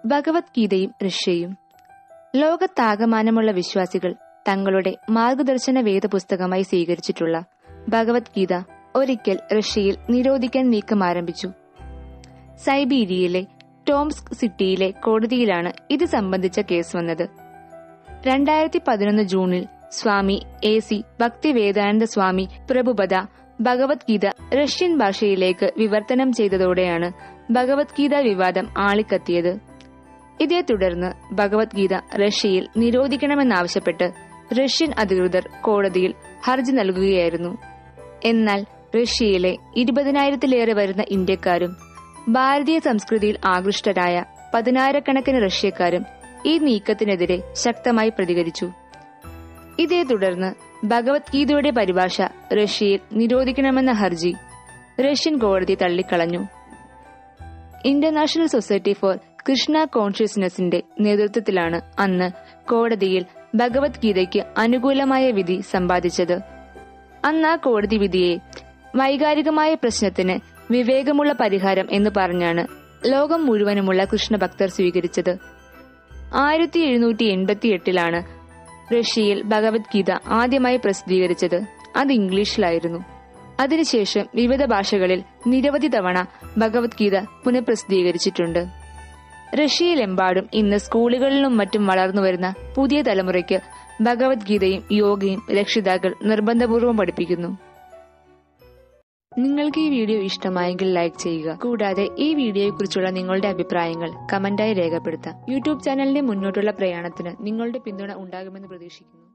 ഭഗവത്ഗീതയും റഷ്യയും ലോകത്താകമാനമുള്ള വിശ്വാസികൾ തങ്ങളുടെ മാർഗദർശന വേദപുസ്തകമായി സ്വീകരിച്ചിട്ടുള്ള ഭഗവത്ഗീത ഒരിക്കൽ റഷ്യയിൽ നിരോധിക്കാൻ നീക്കം ആരംഭിച്ചു സൈബീരിയയിലെ ടോംസ്ക് സിറ്റിയിലെ കോടതിയിലാണ് ഇത് സംബന്ധിച്ച കേസ് വന്നത് രണ്ടായിരത്തി പതിനൊന്ന് ജൂണിൽ Swami A C Bhaktivedanta Swami Prabhupada Bhagavad Gita Russian ഭാഷയിലേക്ക് വിവർത്തനം ചെയ്തതോടെയാണ് ഭഗവത്ഗീത വിവാദം ആളിക്കത്തിയത് ഇതേ തുടർന്ന് ഭഗവത്ഗീത റഷ്യയിൽ നിരോധിക്കണമെന്നാവശ്യപ്പെട്ട് റഷ്യൻ അധികൃതർ കോടതിയിൽ ഹർജി നൽകുകയായിരുന്നു എന്നാൽ റഷ്യയിലെ ഇരുപതിനായിരത്തിലേറെ വരുന്ന ഇന്ത്യക്കാരും ഭാരതീയ സംസ്കൃതിയിൽ ആകൃഷ്ടരായ പതിനായിരക്കണക്കിന് റഷ്യക്കാരും ഈ നീക്കത്തിനെതിരെ ശക്തമായി പ്രതികരിച്ചു ഇതേ തുടർന്ന് ഭഗവത്ഗീതയുടെ പരിഭാഷ റഷ്യയിൽ നിരോധിക്കണമെന്ന ഹർജി റഷ്യൻ കോടതി തള്ളിക്കളഞ്ഞു ഇന്റർനാഷണൽ സൊസൈറ്റി ഫോർ കൃഷ്ണ കോൺഷ്യസ്നെസിന്റെ നേതൃത്വത്തിലാണ് അന്ന് കോടതിയിൽ ഭഗവത്ഗീതയ്ക്ക് അനുകൂലമായ വിധി സമ്പാദിച്ചത് അന്ന് ആ കോടതി വിധിയെ വൈകാരികമായ പ്രശ്നത്തിന് വിവേകമുള്ള പരിഹാരം എന്ന് പറഞ്ഞാണ് ലോകം മുഴുവനുമുള്ള കൃഷ്ണഭക്തർ സ്വീകരിച്ചത് ആയിരത്തി എഴുന്നൂറ്റി എൺപത്തി എട്ടിലാണ് റഷ്യയിൽ ഭഗവത്ഗീത ആദ്യമായി പ്രസിദ്ധീകരിച്ചത് അത് ഇംഗ്ലീഷിലായിരുന്നു അതിനുശേഷം വിവിധ ഭാഷകളിൽ നിരവധി തവണ ഭഗവത്ഗീത പുനഃപ്രസിദ്ധീകരിച്ചിട്ടുണ്ട് റഷ്യയിലെമ്പാടും ഇന്ന് സ്കൂളുകളിലും മറ്റും വളർന്നുവരുന്ന പുതിയ തലമുറയ്ക്ക് ഭഗവത്ഗീതയും യോഗയും രക്ഷിതാക്കൾ നിർബന്ധപൂർവ്വം പഠിപ്പിക്കുന്നു നിങ്ങൾക്ക് ഈ വീഡിയോ ഇഷ്ടമായെങ്കിൽ ലൈക്ക് ചെയ്യുക കൂടാതെ ഈ വീഡിയോയെക്കുറിച്ചുള്ള നിങ്ങളുടെ അഭിപ്രായങ്ങൾ കമന്റായി രേഖപ്പെടുത്താം യൂട്യൂബ് ചാനലിന്റെ മുന്നോട്ടുള്ള പ്രയാണത്തിന് നിങ്ങളുടെ പിന്തുണ ഉണ്ടാകുമെന്ന് പ്രതീക്ഷിക്കുന്നു